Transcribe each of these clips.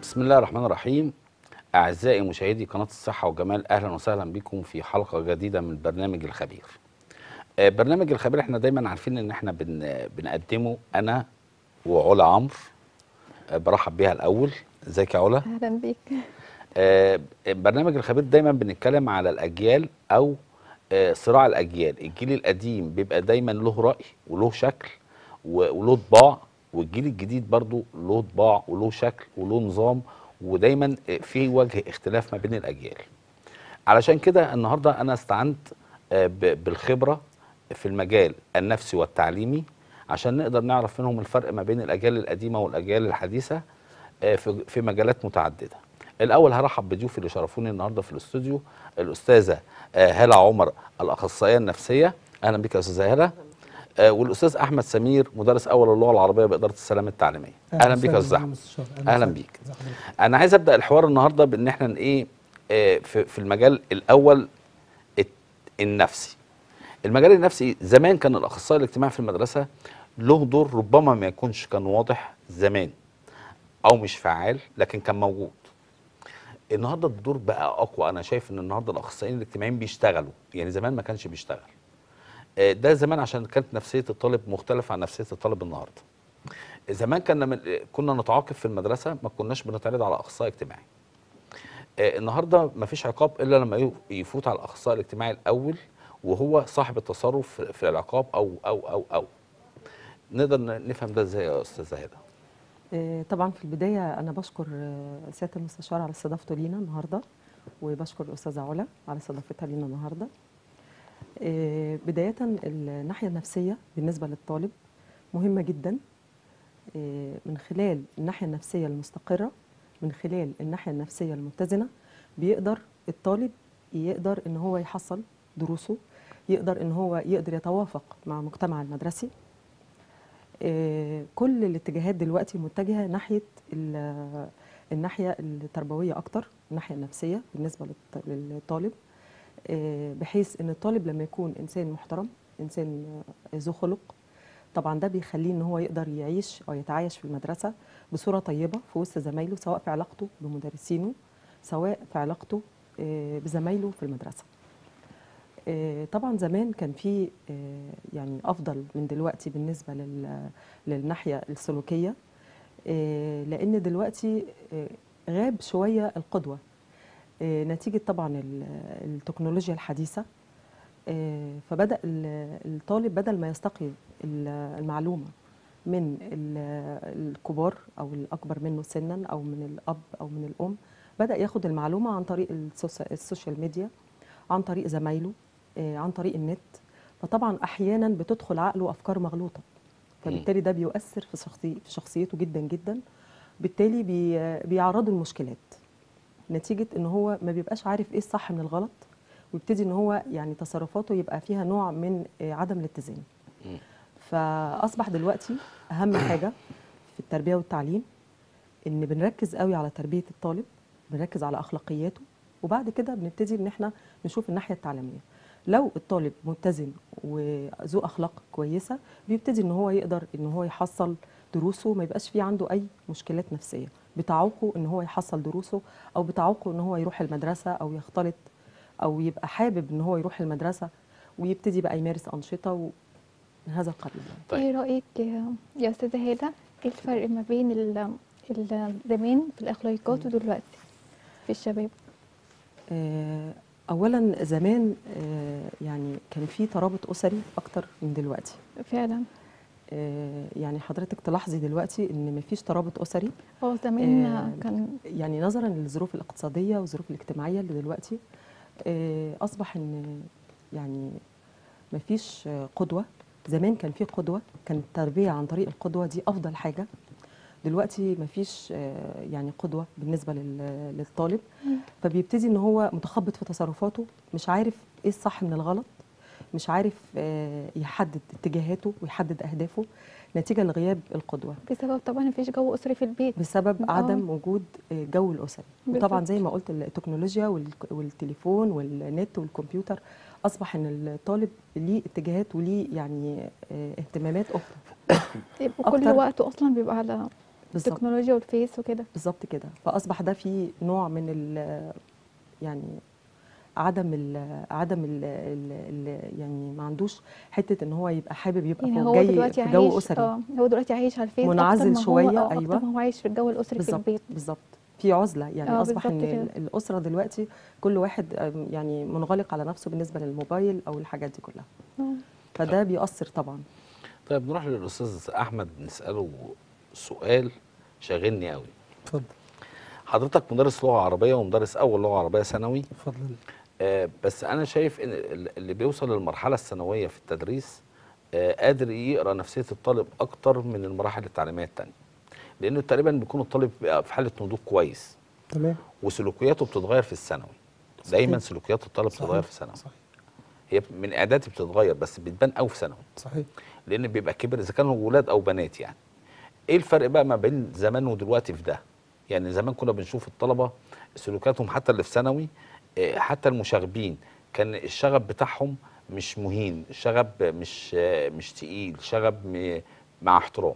بسم الله الرحمن الرحيم أعزائي مشاهدي قناة الصحة والجمال أهلا وسهلا بكم في حلقة جديدة من برنامج الخبير آه، برنامج الخبير احنا دايما عارفين ان احنا بن بنقدمه انا وعلا عمرو آه، برحب بيها الاول ازيك يا علا اهلا بيك آه، برنامج الخبير دايما بنتكلم على الاجيال او آه، صراع الاجيال الجيل القديم بيبقى دايما له راي وله شكل و- وله طباع والجيل الجديد برضو له طباع وله شكل وله نظام ودايما آه، في وجه اختلاف ما بين الاجيال علشان كده النهارده انا استعنت آه، ب- بالخبره في المجال النفسي والتعليمي عشان نقدر نعرف منهم الفرق ما بين الاجيال القديمه والاجيال الحديثه آه، في في مجالات متعدده. الاول هرحب بضيوفي اللي شرفوني النهارده في الاستوديو الاستاذه آه، هاله عمر الاخصائيه النفسيه اهلا بك يا استاذه هاله آه، والاستاذ احمد سمير مدرس اول اللغه العربيه باداره السلام التعليميه اهلا بك يا استاذ احمد أهلاً بيك. انا عايز ابدا الحوار النهارده بان احنا ن- ايه آه، في في المجال الاول الت- النفسي المجال النفسي زمان كان الاخصائي الاجتماعي في المدرسه له دور ربما ما يكونش كان واضح زمان او مش فعال لكن كان موجود النهارده الدور بقى اقوى انا شايف ان النهارده الاخصائيين الاجتماعيين بيشتغلوا يعني زمان ما كانش بيشتغل آه، ده زمان عشان كانت نفسيه الطالب مختلفه عن نفسيه الطالب النهارده زمان كنا من كنا نتعاقب في المدرسه ما كناش بنتعرض على اخصائي اجتماعي آه، النهارده ما فيش عقاب الا لما يف- يفوت على الاخصائي الاجتماعي الاول وهو صاحب التصرف في- في العقاب او او او او نقدر ن- نفهم ده ازاي يا استاذه هدى آه، طبعا في البداية أنا بشكر آه، سيادة المستشار على استضافته لينا النهاردة وبشكر الأستاذة علا على استضافتها لينا النهاردة آه، بداية الناحية النفسية بالنسبة للطالب مهمة جدا آه، من خلال الناحية النفسية المستقرة من خلال الناحية النفسية المتزنة بيقدر الطالب يقدر ان هو يحصل دروسه يقدر ان هو يقدر يتوافق مع المجتمع المدرسي آه، كل الاتجاهات دلوقتي متجهه ناحيه ال- الناحيه التربويه اكتر الناحيه النفسيه بالنسبه للط- للطالب آه، بحيث ان الطالب لما يكون انسان محترم انسان آه، ذو خلق طبعا ده بيخليه ان هو يقدر يعيش او يتعايش في المدرسه بصوره طيبه في وسط زمايله سواء في علاقته بمدرسينه سواء في علاقته آه، بزمايله في المدرسه آه، طبعا زمان كان في آه، يعني افضل من دلوقتي بالنسبه لل- للناحيه السلوكيه آه، لان دلوقتي آه، غاب شويه القدوه آه، نتيجه طبعا ال- التكنولوجيا الحديثه آه، فبدا ال- الطالب بدل ما يستقي ال- المعلومه من ال- الكبار او الاكبر منه سنا او من الاب او من الام بدا ياخد المعلومه عن طريق السوس- السوشيال ميديا عن طريق زمايله آه، عن طريق النت فطبعا احيانا بتدخل عقله افكار مغلوطه فبالتالي ده بيؤثر في شخصي في شخصيته جدا جدا بالتالي بي بيعرضه المشكلات نتيجه ان هو ما بيبقاش عارف ايه الصح من الغلط ويبتدي ان هو يعني تصرفاته يبقى فيها نوع من آه، عدم الاتزان مم. فاصبح دلوقتي اهم حاجه في التربيه والتعليم ان بنركز قوي على تربيه الطالب بنركز على اخلاقياته وبعد كده بنبتدي ان احنا نشوف الناحيه التعليميه لو الطالب متزن وذو اخلاق كويسه بيبتدي ان هو يقدر ان هو يحصل دروسه ما يبقاش فيه عنده اي مشكلات نفسيه بتعوقه ان هو يحصل دروسه او بتعوقه ان هو يروح المدرسه او يختلط او يبقى حابب ان هو يروح المدرسه ويبتدي بقى يمارس انشطه و- من هذا القبيل يعني. طيب. ايه رايك يا- يا استاذه هاله ايه الفرق ما بين ال- ال- زمان في الاخلاقيات ودلوقتي في الشباب آه، اولا زمان آه، يعني كان في ترابط اسري اكتر من دلوقتي فعلا آه، يعني حضرتك تلاحظي دلوقتي ان مفيش ترابط اسري اه زمان آه، كان يعني نظرا للظروف الاقتصاديه والظروف الاجتماعيه اللي دلوقتي آه، اصبح ان يعني مفيش آه، قدوه زمان كان في قدوه كانت التربيه عن طريق القدوه دي افضل حاجه دلوقتي مفيش آه، يعني قدوه بالنسبه لل- للطالب مم. فبيبتدي ان هو متخبط في تصرفاته مش عارف ايه الصح من الغلط مش عارف آه، يحدد اتجاهاته ويحدد اهدافه نتيجه لغياب القدوه بسبب طبعا مفيش جو اسري في البيت بسبب آه. عدم وجود آه، جو الاسري وطبعا بالظبط. زي ما قلت التكنولوجيا والك- والتليفون والنت والكمبيوتر اصبح ان الطالب ليه اتجاهات وليه يعني آه، اهتمامات اخرى وكل أكتر. وقته اصلا بيبقى على بالظبط التكنولوجيا والفيس وكده بالظبط كده فاصبح ده في نوع من ال يعني عدم ال عدم ال ال يعني ما عندوش حته ان هو يبقى حابب يبقى يعني فوق هو جاي دلوقتي في جو عايش اسري اه هو دلوقتي عايش على الفيس منعزل اكتر ما شوية، هو آه، أيوة. اكتر ما هو عايش في الجو الاسري في بالظبط البيت بالظبط في عزله يعني آه، اصبح ان بالظبط كده. ال- الاسره دلوقتي كل واحد آم، يعني منغلق على نفسه بالنسبه للموبايل او الحاجات دي كلها آه. فده بيأثر طبعا طيب نروح للاستاذ احمد نساله سؤال شاغلني قوي اتفضل حضرتك مدرس لغه عربيه ومدرس اول لغه عربيه ثانوي اتفضل آه، بس انا شايف ان ال- اللي بيوصل للمرحله الثانويه في التدريس آه، قادر يقرا نفسيه الطالب اكتر من المراحل التعليميه التانية لانه تقريبا بيكون الطالب بيبقى في حاله نضوج كويس تمام وسلوكياته بتتغير في الثانوي صحيح. دايما سلوكيات الطالب صحيح. بتتغير في الثانوي صحيح هي من اعدادي بتتغير بس بتبان قوي في ثانوي صحيح لان بيبقى كبر اذا كانوا ولاد او بنات يعني ايه الفرق بقى ما بين زمان ودلوقتي في ده يعني زمان كنا بنشوف الطلبه سلوكياتهم حتى اللي في ثانوي آه، حتى المشاغبين كان الشغب بتاعهم مش مهين الشغب مش آه، مش تقيل شغب م- مع احترام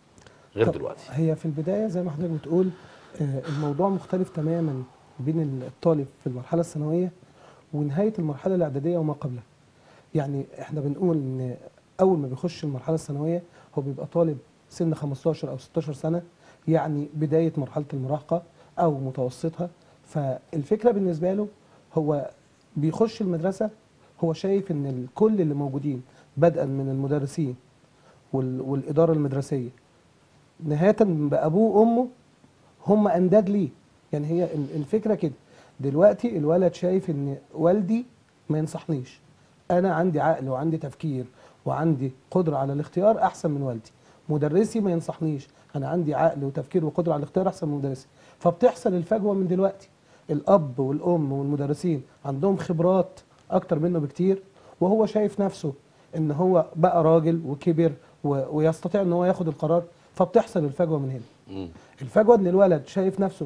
غير طب دلوقتي هي في البدايه زي ما حضرتك بتقول آه، الموضوع مختلف تماما بين الطالب في المرحله الثانويه ونهايه المرحله الاعداديه وما قبلها يعني احنا بنقول ان اول ما بيخش المرحله الثانويه هو بيبقى طالب سن 15 او 16 سنه يعني بدايه مرحله المراهقه او متوسطها فالفكره بالنسبه له هو بيخش المدرسه هو شايف ان الكل اللي موجودين بدءا من المدرسين وال- والاداره المدرسيه نهايه بابوه وامه هم انداد ليه يعني هي ال- الفكره كده دلوقتي الولد شايف ان والدي ما ينصحنيش انا عندي عقل وعندي تفكير وعندي قدره على الاختيار احسن من والدي مدرسي ما ينصحنيش انا عندي عقل وتفكير وقدره على الاختيار احسن من مدرسي فبتحصل الفجوه من دلوقتي الاب والام والمدرسين عندهم خبرات اكتر منه بكتير وهو شايف نفسه ان هو بقى راجل وكبر و- ويستطيع ان هو ياخد القرار فبتحصل الفجوه من هنا مم. الفجوه ان الولد شايف نفسه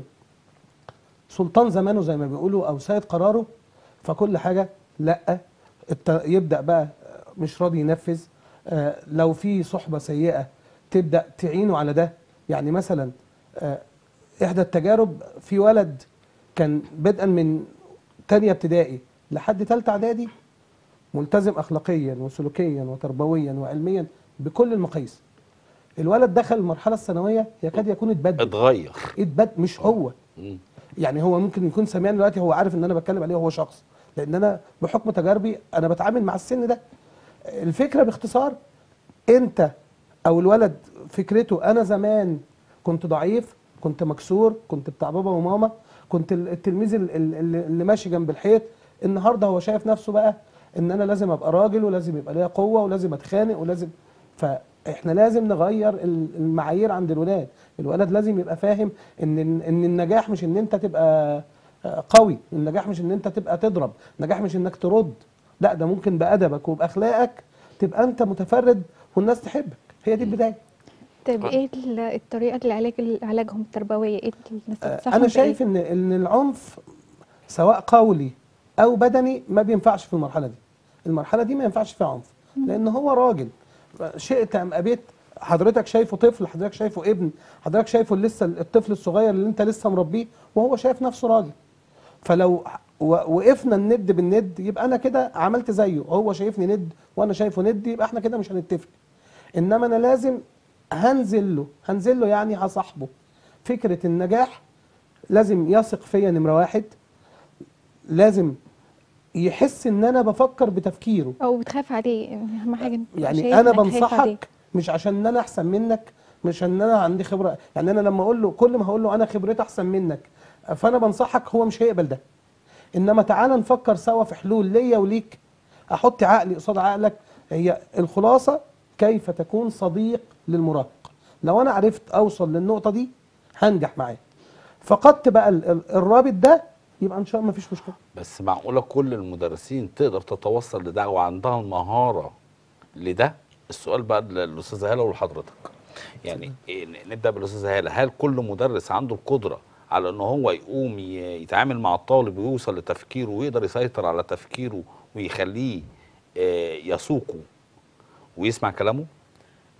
سلطان زمانه زي ما بيقولوا او سيد قراره فكل حاجه لا الت- يبدا بقى مش راضي ينفذ آه، لو في صحبه سيئه تبدا تعينه على ده يعني مثلا آه، احدى التجارب في ولد كان بدءا من تانية ابتدائي لحد تالتة اعدادي ملتزم اخلاقيا وسلوكيا وتربويا وعلميا بكل المقاييس الولد دخل المرحله الثانويه يكاد يكون اتبدل اتغير اتبدل مش هو مم. يعني هو ممكن يكون سامعني دلوقتي هو عارف ان انا بتكلم عليه وهو شخص لان انا بحكم تجاربي انا بتعامل مع السن ده الفكره باختصار انت او الولد فكرته انا زمان كنت ضعيف كنت مكسور كنت بتاع بابا وماما كنت ال- التلميذ ال- ال- اللي اللي ماشي جنب الحيط النهارده هو شايف نفسه بقى ان انا لازم ابقى راجل ولازم يبقى ليا قوه ولازم اتخانق ولازم فاحنا لازم نغير ال- المعايير عند الولاد الولد لازم يبقى فاهم ان ان النجاح مش ان انت تبقى آه، قوي النجاح مش ان انت تبقى تضرب النجاح مش انك ترد لا ده ممكن بادبك وباخلاقك تبقى انت متفرد والناس تحبك هي دي البدايه طيب آه. ايه ال- الطريقه لعلاج علاجهم التربويه ايه الناس آه، تنصحهم انا بإيه؟ شايف ان ان العنف سواء قولي او بدني ما بينفعش في المرحله دي المرحله دي ما ينفعش فيها عنف لان هو راجل شئت ام ابيت حضرتك شايفه طفل حضرتك شايفه ابن حضرتك شايفه لسه الطفل الصغير اللي انت لسه مربيه وهو شايف نفسه راجل فلو و- وقفنا الند بالند يبقى انا كده عملت زيه هو شايفني ند وانا شايفه ند يبقى احنا كده مش هنتفق انما انا لازم هنزل له هنزل له يعني هصاحبه فكره النجاح لازم يثق فيا نمره واحد لازم يحس ان انا بفكر بتفكيره او بتخاف عليه اهم حاجه إنت شايف يعني انا إنك خايف عليه. بنصحك مش عشان ان انا احسن منك مش عشان انا عندي خبره يعني انا لما اقول له كل ما هقول له انا خبرتي احسن منك فانا بنصحك هو مش هيقبل ده انما تعالى نفكر سوا في حلول ليا وليك احط عقلي قصاد عقلك هي الخلاصه كيف تكون صديق للمراهق لو انا عرفت اوصل للنقطه دي هنجح معاه فقدت بقى ال- ال- الرابط ده يبقى ان شاء الله مفيش مشكله بس معقوله كل المدرسين تقدر تتوصل لده وعندها المهاره لده السؤال بقى للاستاذه هاله ولحضرتك يعني إيه، نبدا بالاستاذه هاله هل كل مدرس عنده القدره على ان هو يقوم ي- يتعامل مع الطالب ويوصل لتفكيره ويقدر يسيطر على تفكيره ويخليه آه، يسوقه ويسمع كلامه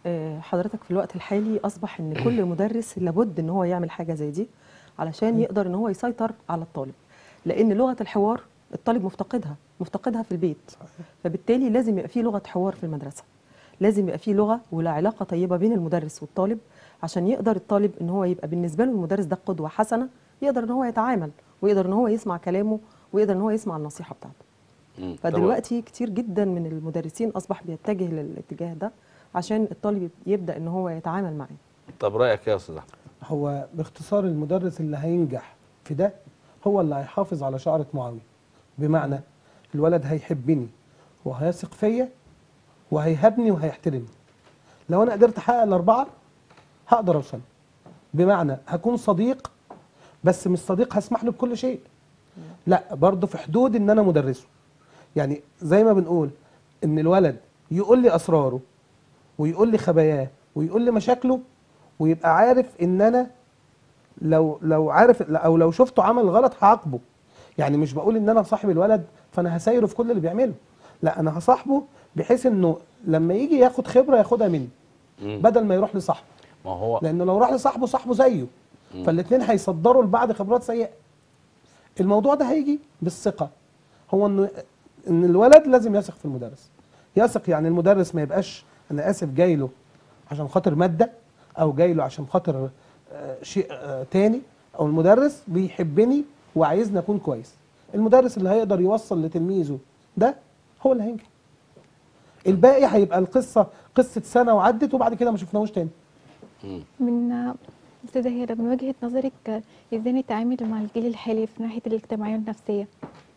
آه، حضرتك في الوقت الحالي اصبح ان كل مدرس لابد ان هو يعمل حاجه زي دي علشان يقدر ان هو يسيطر على الطالب لان لغه الحوار الطالب مفتقدها مفتقدها في البيت فبالتالي لازم يبقى في لغه حوار في المدرسه لازم يبقى في لغه ولا علاقه طيبه بين المدرس والطالب عشان يقدر الطالب ان هو يبقى بالنسبه له المدرس ده قدوه حسنه يقدر ان هو يتعامل ويقدر ان هو يسمع كلامه ويقدر ان هو يسمع النصيحه بتاعته مم. فدلوقتي كتير جدا من المدرسين اصبح بيتجه للاتجاه ده عشان الطالب يبدا ان هو يتعامل معاه طب, طب رايك ايه يا استاذ احمد هو باختصار المدرس اللي هينجح في ده هو اللي هيحافظ على شعرة معاوية بمعنى الولد هيحبني وهيثق فيا وهيهبني وهيحترمني لو انا قدرت احقق الاربعه هقدر اوصل بمعنى هكون صديق بس مش صديق هسمح له بكل شيء لا برضه في حدود ان انا مدرسه يعني زي ما بنقول ان الولد يقول لي اسراره ويقول لي خباياه ويقول لي مشاكله ويبقى عارف ان انا لو لو عارف او لو شفته عمل غلط هعاقبه يعني مش بقول ان انا صاحب الولد فانا هسايره في كل اللي بيعمله لا انا هصاحبه بحيث انه لما يجي ياخد خبره ياخدها مني مم. بدل ما يروح لصاحبه ما هو لانه لو راح لصاحبه صاحبه زيه فالاثنين هيصدروا لبعض خبرات سيئه الموضوع ده هيجي بالثقه هو انه ان الولد لازم يثق في المدرس يثق يعني المدرس ما يبقاش انا اسف جاي له عشان خاطر ماده او جاي له عشان خاطر آه، شيء آه، تاني او المدرس بيحبني وعايزني اكون كويس المدرس اللي هيقدر يوصل لتلميذه ده هو اللي هينجح الباقي هيبقى القصه قصه سنه وعدت وبعد كده ما شفناهوش تاني مم. من استاذه هاله من وجهه نظرك آه، ازاي نتعامل مع الجيل الحالي في ناحيه الاجتماعيه والنفسيه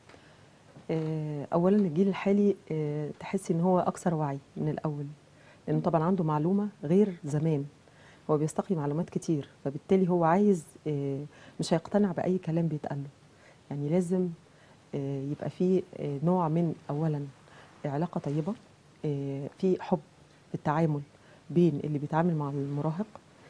آه، اولا الجيل الحالي آه، تحسي ان هو اكثر وعي من الاول لانه طبعا عنده معلومه غير زمان هو بيستقي معلومات كتير فبالتالي هو عايز آه، مش هيقتنع باي كلام بيتقال له يعني لازم آه، يبقى في آه، نوع من اولا علاقه طيبه آه، في حب في التعامل بين اللي بيتعامل مع المراهق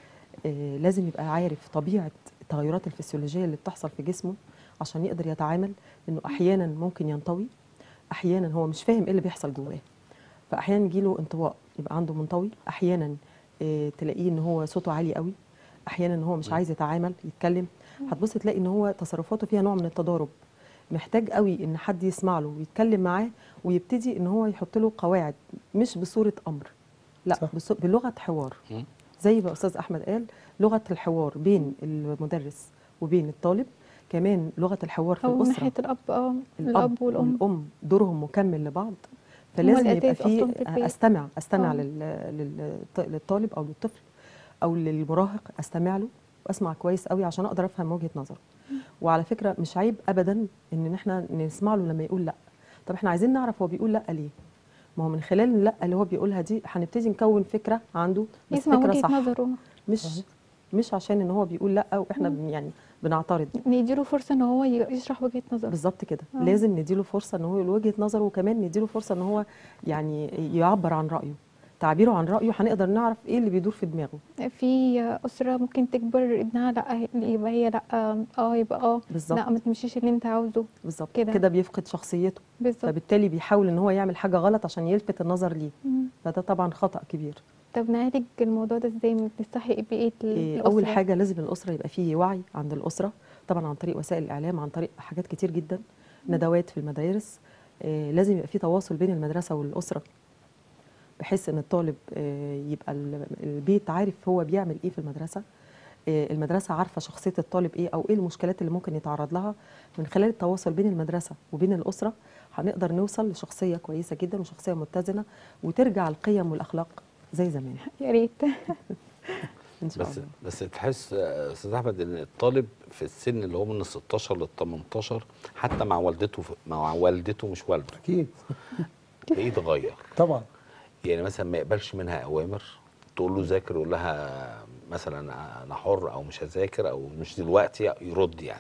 آه، لازم يبقى عارف طبيعه التغيرات الفسيولوجيه اللي بتحصل في جسمه عشان يقدر يتعامل انه احيانا ممكن ينطوي احيانا هو مش فاهم ايه اللي بيحصل جواه فاحيانا يجيله انطواء يبقى عنده منطوي احيانا آه، تلاقيه ان هو صوته عالي قوي احيانا ان هو مش عايز يتعامل يتكلم هتبص تلاقي ان هو تصرفاته فيها نوع من التضارب محتاج قوي ان حد يسمع له ويتكلم معاه ويبتدي ان هو يحط له قواعد مش بصوره امر لا صح. بص- بلغه حوار مم. زي ما استاذ احمد قال لغه الحوار بين المدرس وبين الطالب كمان لغه الحوار في او من الاسره ناحيه الاب اه الاب والام والام دورهم مكمل لبعض فلازم يبقى الأساس في أصلاً في البيت. استمع استمع آه. لل- للط- للطالب او للطفل او للمراهق استمع له واسمع كويس قوي عشان اقدر افهم وجهه نظره وعلى فكره مش عيب ابدا ان احنا نسمع له لما يقول لا طب احنا عايزين نعرف هو بيقول لا ليه ما هو من خلال اللا اللي هو بيقولها دي هنبتدي نكون فكره عنده بس يسمع فكره وجهه صح نظره مش مش عشان ان هو بيقول لا واحنا بن- يعني بنعترض نديله فرصه ان هو ي- يشرح وجهه نظره بالظبط كده آه. لازم نديله فرصه ان هو يقول وجهه نظره وكمان نديله فرصه ان هو يعني يعبر عن رايه تعبيره عن رايه هنقدر نعرف ايه اللي بيدور في دماغه في اسره ممكن تجبر ابنها لا يبقى هي لا اه يبقى اه بالظبط. لا ما تمشيش اللي انت عاوزه بالظبط كده. كده بيفقد شخصيته بالظبط فبالتالي بيحاول ان هو يعمل حاجه غلط عشان يلفت النظر ليه مم. فده طبعا خطا كبير طب نعالج الموضوع ده ازاي بنستحي بيئه إيه، اول حاجه لازم الاسره يبقى فيه وعي عند الاسره طبعا عن طريق وسائل الاعلام عن طريق حاجات كتير جدا ندوات في المدارس إيه، لازم يبقى فيه تواصل بين المدرسه والاسره بحيث ان الطالب آه، يبقى ال- البيت عارف هو بيعمل ايه في المدرسه آه، المدرسه عارفه شخصيه الطالب ايه او ايه المشكلات اللي ممكن يتعرض لها من خلال التواصل بين المدرسه وبين الاسره هنقدر نوصل لشخصيه كويسه جدا وشخصيه متزنه وترجع القيم والاخلاق زي زمان يا ريت ان شاء بس الله بس تحس آه، استاذ احمد ان الطالب في السن اللي هو من ال 16 لل 18 حتى مع والدته مع والدته مش والده اكيد تلاقيه اتغير طبعا يعني مثلا ما يقبلش منها اوامر تقول له ذاكر يقول لها مثلا انا حر او مش هذاكر او مش دلوقتي يرد يعني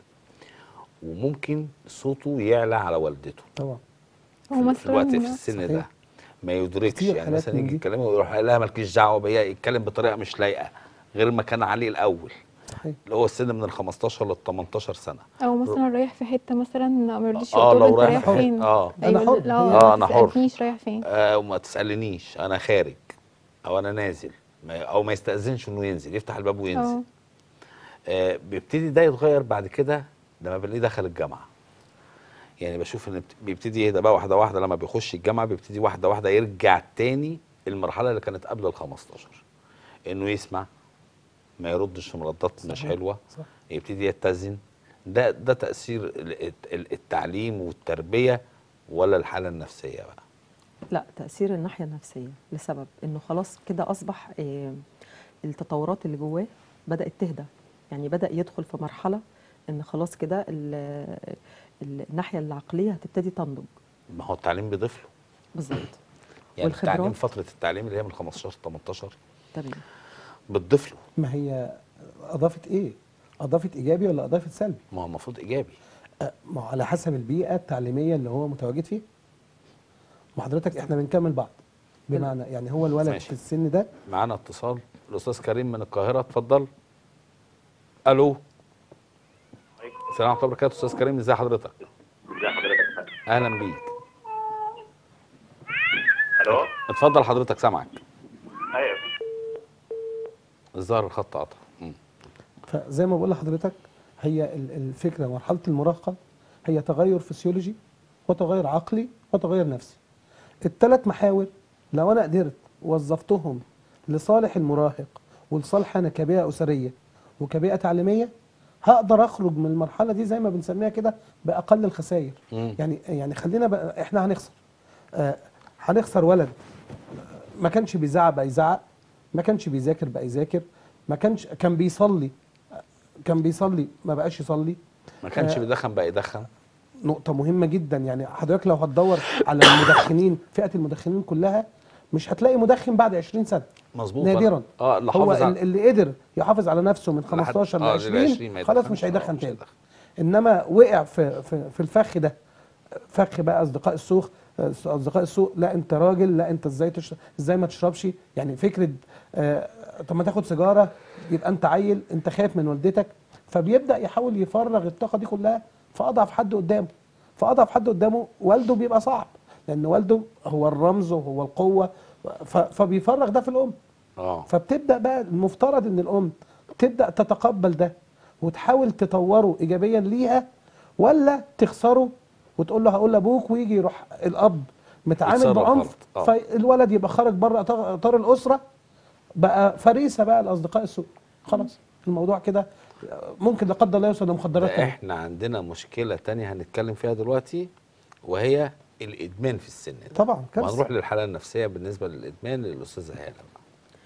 وممكن صوته يعلى على والدته طبعا هو في الوقت في مثلا السن صحيح. ده ما يدركش كتير يعني حالات مثلا من يجي دي. يتكلم ويروح قال لها مالكيش دعوه بيا يتكلم بطريقه مش لايقه غير ما كان عليه الاول صحيح اللي هو السن من ال 15 لل 18 سنه او مثلا رايح في حته مثلا ما يرضيش اه يقول له لو انت رايح رايح فين اه أنا حر. لا آه، ما أنا حر. تسألنيش رايح فين آه وما تسالنيش انا خارج او انا نازل ما- او ما يستاذنش انه ينزل يفتح الباب وينزل اه آه بيبتدي ده يتغير بعد كده لما بنلاقيه دخل الجامعه يعني بشوف ان بت- بيبتدي يهدى بقى واحده واحده لما بيخش الجامعه بيبتدي واحده واحده يرجع تاني المرحله اللي كانت قبل ال 15 انه يسمع ما يردش في مردات مش صحيح. حلوه صح يبتدي يتزن ده ده تاثير ال- ال- التعليم والتربيه ولا الحاله النفسيه بقى لا تأثير الناحية النفسية لسبب انه خلاص كده اصبح آه، التطورات اللي جواه بدأت تهدى يعني بدأ يدخل في مرحلة ان خلاص كده ال- ال- الناحية العقلية هتبتدي تنضج ما هو التعليم بيضيف له بالظبط يعني والخبرات؟ التعليم فتره التعليم اللي هي من 15 18 تمام بتضيف له ما هي اضافت ايه اضافت ايجابي ولا اضافت سلبي ما هو المفروض ايجابي أه، ما هو على حسب البيئه التعليميه اللي هو متواجد فيها ما حضرتك احنا بنكمل بعض بمعنى يعني هو الولد ماشي. في السن ده معانا اتصال الاستاذ كريم من القاهره اتفضل الو السلام عليكم وبركاته استاذ كريم ازي حضرتك ازي حضرتك يا فندم؟ اهلا بيك الو اتفضل حضرتك سامعك ايوه الظاهر الخط قطع مم. فزي ما بقول لحضرتك هي ال- الفكره مرحله المراهقه هي تغير فسيولوجي وتغير عقلي وتغير نفسي الثلاث محاور لو انا قدرت وظفتهم لصالح المراهق ولصالح انا كبيئه اسريه وكبيئه تعليميه هقدر اخرج من المرحله دي زي ما بنسميها كده باقل الخسائر مم. يعني يعني خلينا بقى احنا هنخسر آه هنخسر ولد ما كانش بيزعق بقى يزعق ما كانش بيذاكر بقى يذاكر ما كانش كان بيصلي كان بيصلي ما بقاش يصلي ما كانش آه. بيدخن بقى يدخن نقطة مهمة جدا يعني حضرتك لو هتدور على المدخنين فئة المدخنين كلها مش هتلاقي مدخن بعد 20 سنة مظبوط نادرا اه اللي هو حافظ ال- على- اللي قدر يحافظ على نفسه من لحد- 15 ل آه، لل 20 ما خلاص يدخنش. مش آه، هيدخن مش تاني هيدخن. انما وقع في في في الفخ ده فخ بقى اصدقاء السوق اصدقاء السوق لا انت راجل لا انت ازاي تشرب ازاي ما تشربش يعني فكره آه طب ما تاخد سيجاره يبقى انت عيل انت خايف من والدتك فبيبدا يحاول يفرغ الطاقه دي كلها في اضعف حد قدامه فاضعف حد قدامه والده بيبقى صعب لان والده هو الرمز وهو القوه ف- فبيفرغ ده في الام اه فبتبدا بقى المفترض ان الام تبدا تتقبل ده وتحاول تطوره ايجابيا ليها ولا تخسره وتقول له هقول لابوك ويجي يروح الاب متعامل يتصرف بعنف غلط. آه. فالولد يبقى خارج بره اطار إطار الاسره بقى فريسه بقى لاصدقاء السوء خلاص الموضوع كده ممكن لا قدر الله يوصل لمخدرات ده كمان. احنا عندنا مشكله تانية هنتكلم فيها دلوقتي وهي الادمان في السن ده طبعا كارثة. وهنروح للحاله النفسيه بالنسبه للادمان للاستاذه هاله بقى.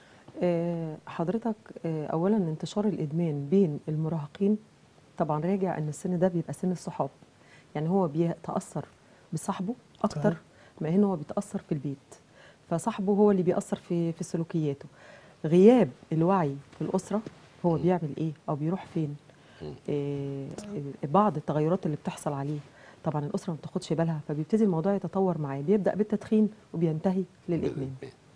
آه، حضرتك آه، اولا انتشار الادمان بين المراهقين طبعا راجع ان السن ده بيبقى سن الصحاب يعني هو بيتاثر بصاحبه اكتر صحيح. ما ان هو بيتاثر في البيت فصاحبه هو اللي بيأثر في في سلوكياته غياب الوعي في الاسره هو بيعمل ايه او بيروح فين آه، بعض التغيرات اللي بتحصل عليه طبعا الاسره ما بتاخدش بالها فبيبتدي الموضوع يتطور معاه بيبدا بالتدخين وبينتهي للادمان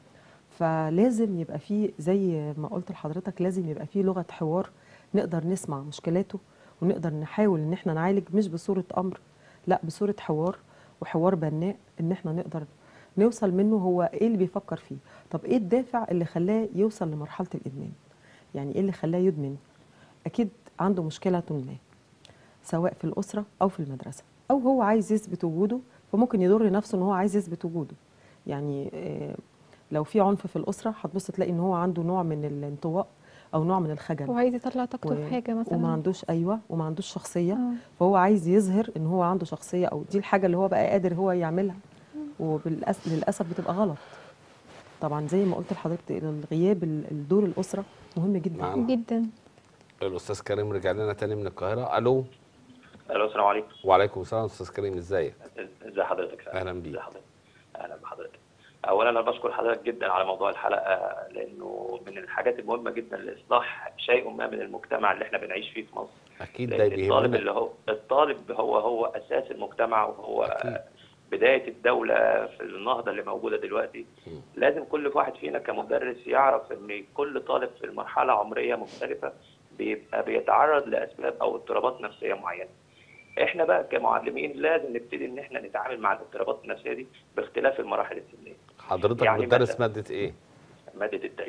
فلازم يبقى فيه زي ما قلت لحضرتك لازم يبقى فيه لغه حوار نقدر نسمع مشكلاته ونقدر نحاول ان احنا نعالج مش بصوره امر لا بصوره حوار وحوار بناء ان احنا نقدر نوصل منه هو ايه اللي بيفكر فيه طب ايه الدافع اللي خلاه يوصل لمرحله الادمان يعني ايه اللي خلاه يدمن اكيد عنده مشكله ما سواء في الاسره او في المدرسه او هو عايز يثبت وجوده فممكن يضر نفسه ان هو عايز يثبت وجوده يعني آه، لو في عنف في الاسره هتبص تلاقي ان هو عنده نوع من الانطواء او نوع من الخجل وعايز يطلع طاقته و- في حاجه مثلا وما عندوش ايوه وما عندوش شخصيه آه. فهو عايز يظهر ان هو عنده شخصيه او دي الحاجه اللي هو بقى قادر هو يعملها وللاسف للاسف بتبقى غلط طبعا زي ما قلت لحضرتك الغياب ال- الدور الاسره مهم جدا معانا. جدا الاستاذ كريم رجع لنا تاني من القاهره الو الو السلام عليكم وعليكم السلام استاذ كريم ازيك ازي حضرتك أهلا بيك. ازي حضرتك اهلا بحضرتك اولا انا بشكر حضرتك جدا على موضوع الحلقه لانه من الحاجات المهمه جدا لاصلاح شيء ما من المجتمع اللي احنا بنعيش فيه في مصر اكيد ده لان الطالب بيهمنا اللي هو الطالب هو هو اساس المجتمع وهو أكيد. بدايه الدوله في النهضه اللي موجوده دلوقتي مم. لازم كل واحد فينا كمدرس يعرف ان كل طالب في المرحله عمريه مختلفه بيبقى بيتعرض لاسباب او اضطرابات نفسيه معينه احنا بقى كمعلمين لازم نبتدي ان احنا نتعامل مع الاضطرابات النفسيه دي باختلاف المراحل السنيه حضرتك يعني بتدرس مثلا- ماده ايه ماده التاريخ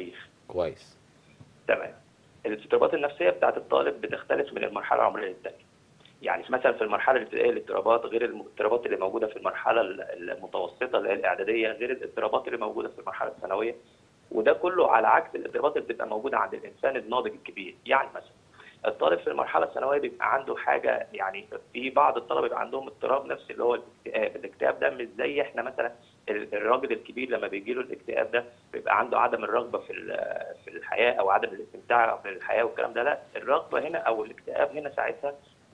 كويس تمام الاضطرابات النفسيه بتاعت الطالب بتختلف من المرحله العمريه للتانيه يعني مثلا في المرحله الابتدائيه الاضطرابات غير الاضطرابات اللي موجوده في المرحله المتوسطه اللي هي الاعداديه غير الاضطرابات اللي موجوده في المرحله الثانويه وده كله على عكس الاضطرابات اللي بتبقى موجوده عند الانسان الناضج الكبير يعني مثلا الطالب في المرحله الثانويه بيبقى عنده حاجه يعني في بعض الطلبه بيبقى عندهم اضطراب نفسي اللي هو الاكتئاب الاكتئاب ده مش زي احنا مثلا ال- الراجل الكبير لما بيجي له الاكتئاب ده بيبقى عنده عدم الرغبه في ال- في الحياه او عدم الاستمتاع بالحياه والكلام ده لا الرغبه هنا او الاكتئاب هنا ساعتها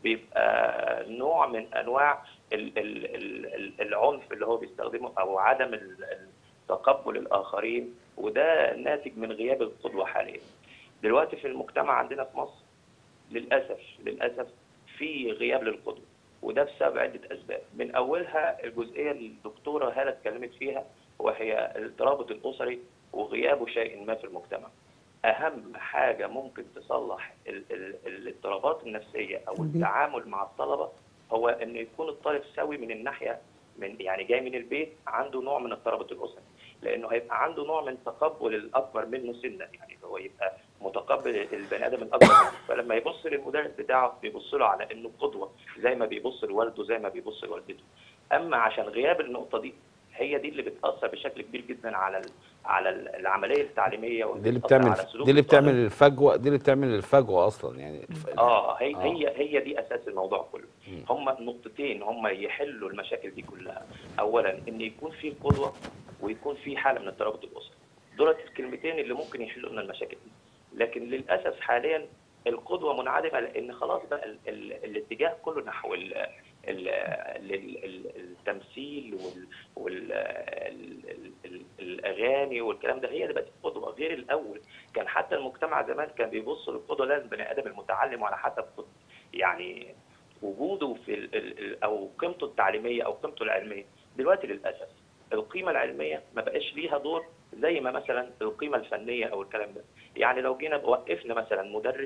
بيبقى نوع من انواع ال- ال- ال- ال- العنف اللي هو بيستخدمه او عدم ال- ال- تقبل الاخرين وده ناتج من غياب القدوه حاليا. دلوقتي في المجتمع عندنا في مصر للاسف للاسف في غياب للقدوه وده بسبب عده اسباب من اولها الجزئيه اللي الدكتوره هاله اتكلمت فيها وهي الترابط الاسري وغيابه شيء ما في المجتمع. اهم حاجه ممكن تصلح ال- ال- الاضطرابات النفسيه او البيت. التعامل مع الطلبه هو ان يكون الطالب سوي من الناحيه من يعني جاي من البيت عنده نوع من الترابط الاسري لانه هيبقى عنده نوع من تقبل الاكبر منه سنا يعني هو يبقى متقبل البني ادم الاكبر منه فلما يبص للمدرس بتاعه بيبص له على انه قدوه زي ما بيبص لوالده زي ما بيبص لوالدته اما عشان غياب النقطه دي هي دي اللي بتاثر بشكل كبير جدا على ال- على ال- العمليه التعليميه دي اللي وبتأثر بتعمل على سلوك دي اللي الطالب. بتعمل الفجوه دي اللي بتعمل الفجوه اصلا يعني الف- اه هي آه. هي هي دي اساس الموضوع كله مم. هم نقطتين هم يحلوا المشاكل دي كلها اولا ان يكون في قدوه ويكون في حاله من الترابط الاسري دولت الكلمتين اللي ممكن يحلوا لنا المشاكل دي لكن للاسف حاليا القدوه منعدمه لان خلاص بقى ال ال الاتجاه كله نحو ال ال ال ال التمثيل وال وال ال ال ال الاغاني والكلام ده هي اللي بقت القدوه غير الاول كان حتى المجتمع زمان كان بيبص للقدوه لازم بني ادم المتعلم على حسب قد- يعني وجوده في ال ال ال او قيمته التعليميه او قيمته العلميه دلوقتي للاسف القيمه العلميه ما بقاش ليها دور زي ما مثلا القيمه الفنيه او الكلام ده يعني لو جينا وقفنا مثلا مدرس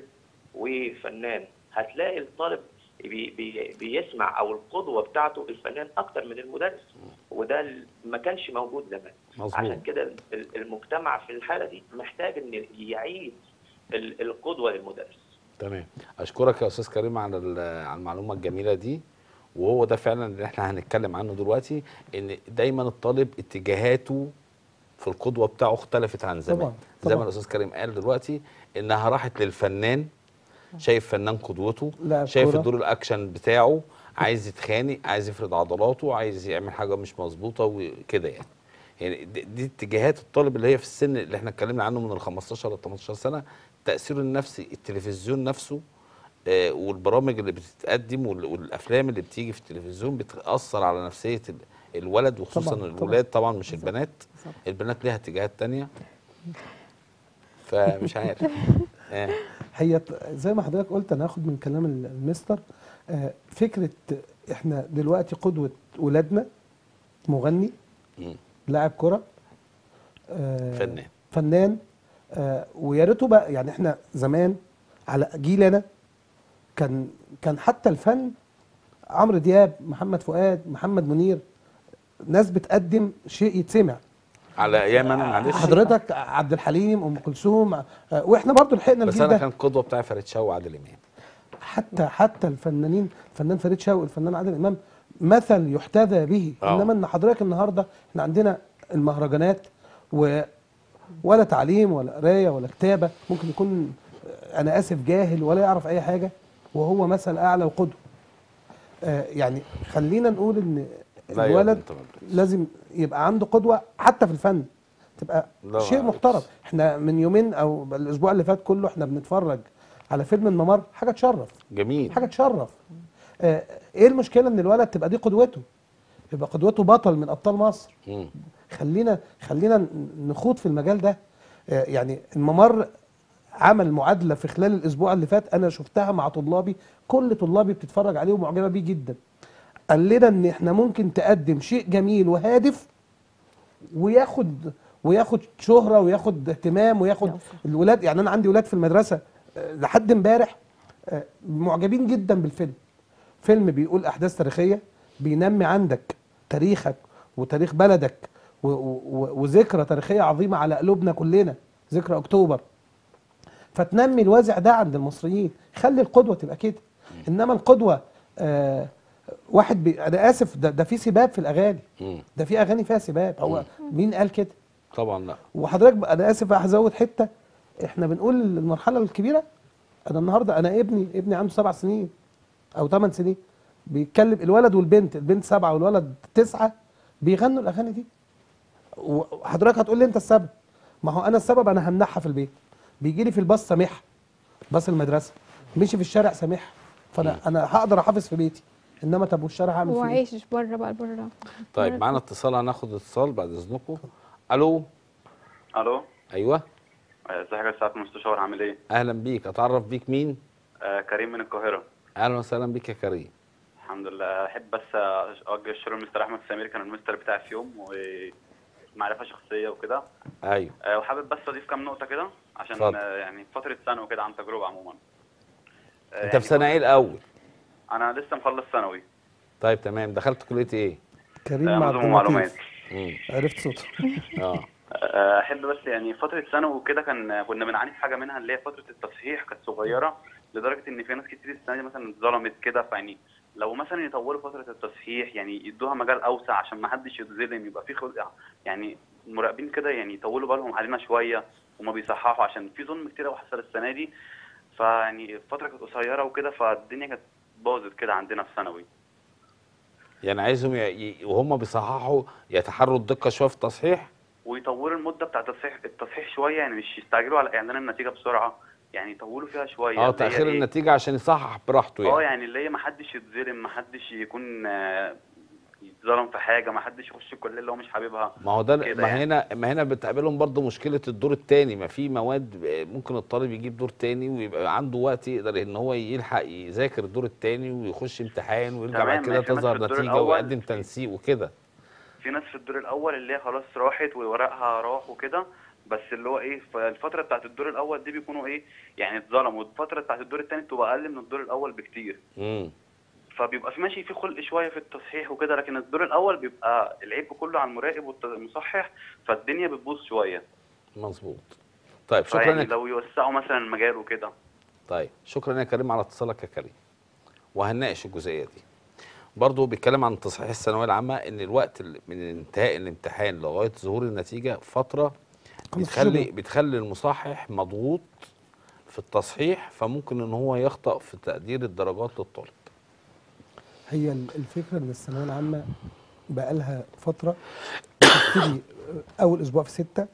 وفنان هتلاقي الطالب بي بي بيسمع او القدوه بتاعته الفنان اكتر من المدرس وده ال- ما كانش موجود زمان مظبوط عشان كده ال- المجتمع في الحاله دي محتاج ان يعيد ال- القدوه للمدرس تمام اشكرك يا استاذ كريم على ال- على المعلومه الجميله دي وهو ده فعلا اللي احنا هنتكلم عنه دلوقتي ان دايما الطالب اتجاهاته في القدوه بتاعه اختلفت عن زمان طبعاً، زي ما طبعاً. الاستاذ كريم قال دلوقتي انها راحت للفنان شايف فنان قدوته لاعب شايف كورة. الدور الاكشن بتاعه عايز يتخانق عايز يفرض عضلاته عايز يعمل حاجه مش مظبوطه وكده يعني يعني دي, دي اتجاهات الطالب اللي هي في السن اللي احنا اتكلمنا عنه من ال 15 ل 18 سنه تاثيره النفسي التلفزيون نفسه آه، والبرامج اللي بتتقدم وال- والافلام اللي بتيجي في التلفزيون بتاثر على نفسيه ال- الولد وخصوصا طبعاً، طبعاً. الولاد طبعا مش بالظبط. البنات بالظبط. البنات ليها اتجاهات تانية فمش عارف آه. هي ت- زي ما حضرتك قلت انا هاخد من كلام ال- المستر آه، فكره احنا دلوقتي قدوه ولادنا مغني مم. لاعب كره آه، فنان. فنان آه، ويا ريته بقى يعني احنا زمان على جيلنا كان كان حتى الفن عمرو دياب محمد فؤاد محمد منير ناس بتقدم شيء يتسمع على ايام انا معلش حضرتك عبد الحليم ام كلثوم آه، واحنا برضو لحقنا بس الجيل انا ده كان القدوه بتاعي فريد شوقي وعادل امام حتى حتى الفنانين الفنان فريد شوقي الفنان عادل امام مثل يحتذى به آه. انما ان حضرتك النهارده احنا عندنا المهرجانات و ولا تعليم ولا قرايه ولا كتابه ممكن يكون آه، انا اسف جاهل ولا يعرف اي حاجه وهو مثل اعلى وقدوه آه، يعني خلينا نقول ان لا يا الولد بنت مبروك. لازم يبقى عنده قدوه حتى في الفن تبقى لا شيء بالعكس. محترم احنا من يومين او الاسبوع اللي فات كله احنا بنتفرج على فيلم الممر حاجه تشرف جميل حاجه تشرف آه، ايه المشكله ان الولد تبقى دي قدوته يبقى قدوته بطل من ابطال مصر مم. خلينا خلينا ن- نخوض في المجال ده آه، يعني الممر عمل معادله في خلال الاسبوع اللي فات انا شفتها مع طلابي كل طلابي بتتفرج عليه ومعجبه بيه جدا قال لنا ان احنا ممكن تقدم شيء جميل وهادف وياخد وياخد شهره وياخد اهتمام وياخد يا صح. الولاد يعني انا عندي ولاد في المدرسه آه، لحد امبارح آه، معجبين جدا بالفيلم فيلم بيقول احداث تاريخيه بينمي عندك تاريخك وتاريخ بلدك و- و- و- وذكرى تاريخيه عظيمه على قلوبنا كلنا ذكرى اكتوبر فتنمي الوازع ده عند المصريين خلي القدوه تبقى كده انما القدوه آه واحد بي انا اسف ده, ده في سباب في الاغاني مم. ده في اغاني فيها سباب هو مين قال كده طبعا لا وحضرتك بقى انا اسف هزود حته احنا بنقول المرحله الكبيره انا النهارده انا ابني ابني عنده سبع سنين او ثمان سنين بيتكلم الولد والبنت البنت سبعه والولد تسعه بيغنوا الاغاني دي وحضرتك هتقول لي انت السبب ما هو انا السبب انا همنعها في البيت بيجي لي في الباص سامحها باص المدرسه مشي في الشارع سامحها فانا انا هقدر احافظ في بيتي انما طب والشارع هعمل هو فيه إيه؟ عايش بره بقى بره طيب بره. معانا اتصال هناخد اتصال بعد اذنكم الو الو ايوه ازي حضرتك سعاده المستشار عامل ايه؟ اهلا بيك اتعرف بيك مين آه كريم من القاهره اهلا وسهلا بيك يا كريم الحمد لله احب بس اوجه الشكر لمستر احمد سمير كان المستر بتاعي في يوم ومعرفه شخصيه وكده ايوه آه وحابب بس اضيف كام نقطه كده عشان اتفضل. آه يعني فتره ثانوي كده عن تجربه عموما آه انت يعني في سنه ايه الاول انا لسه مخلص ثانوي طيب تمام دخلت كليه ايه كريم آه مع نظم ومعلومات امم عرفت صوته اه آه، احب بس يعني فتره ثانوي وكده كان كنا بنعاني في حاجه منها اللي هي فتره التصحيح كانت صغيره لدرجه ان في ناس كتير السنه دي مثلا اتظلمت كده فيعني لو مثلا يطولوا فتره التصحيح يعني يدوها مجال اوسع عشان ما حدش يتظلم يبقى في خلق يعني المراقبين كده يعني يطولوا بالهم علينا شويه وما بيصححوا عشان في ظلم كتير قوي حصل السنه دي فيعني الفتره كانت قصيره وكده فالدنيا كانت باظت كده عندنا في ثانوي يعني عايزهم ي... ي... وهم بيصححوا يتحروا الدقه شويه في التصحيح ويطولوا المده بتاع التصحيح التصحيح شويه يعني مش يستعجلوا على اعلان النتيجه بسرعه يعني يطولوا فيها شويه اه اللي هي تاخير إيه؟ النتيجه عشان يصحح براحته اه يعني يعني اللي هي ما حدش يتظلم ما حدش يكون آه، يتظلم في حاجه ما حدش يخش الكليه اللي هو مش حاببها ما هو ده كده ما يعني. هنا ما هنا بتقابلهم برضو مشكله الدور الثاني ما في مواد ب- ممكن الطالب يجيب دور تاني ويبقى عنده وقت يقدر ان هو يلحق يذاكر الدور الثاني ويخش امتحان ويرجع تمام، بعد كده ماشي، بس تظهر في الدور نتيجه الأول ويقدم تنسيق وكده في ناس في الدور الاول اللي هي خلاص راحت وورقها راح وكده بس اللي هو ايه فالفتره بتاعت الدور الاول دي بيكونوا ايه يعني اتظلموا والفتره بتاعت الدور الثاني بتبقى اقل من الدور الاول بكتير امم فبيبقى في ماشي في خلق شويه في التصحيح وكده لكن الدور الاول بيبقى العيب كله على المراقب والمصحح فالدنيا بتبوظ شويه مظبوط طيب شكرا فيعني يا لو يوسعوا مثلا المجال وكده طيب شكرا يا كريم على اتصالك يا كريم وهنناقش الجزئيه دي برضه بيتكلم عن تصحيح الثانويه العامه ان الوقت ال- من انتهاء الامتحان لغايه ظهور النتيجه فتره 15 بتخلي يوم. بتخلي المصحح مضغوط في التصحيح فممكن ان هو يخطأ في تقدير الدرجات للطالب هي ال- الفكره ان الثانويه العامه بقى لها فتره بتبتدي اول اسبوع في ستة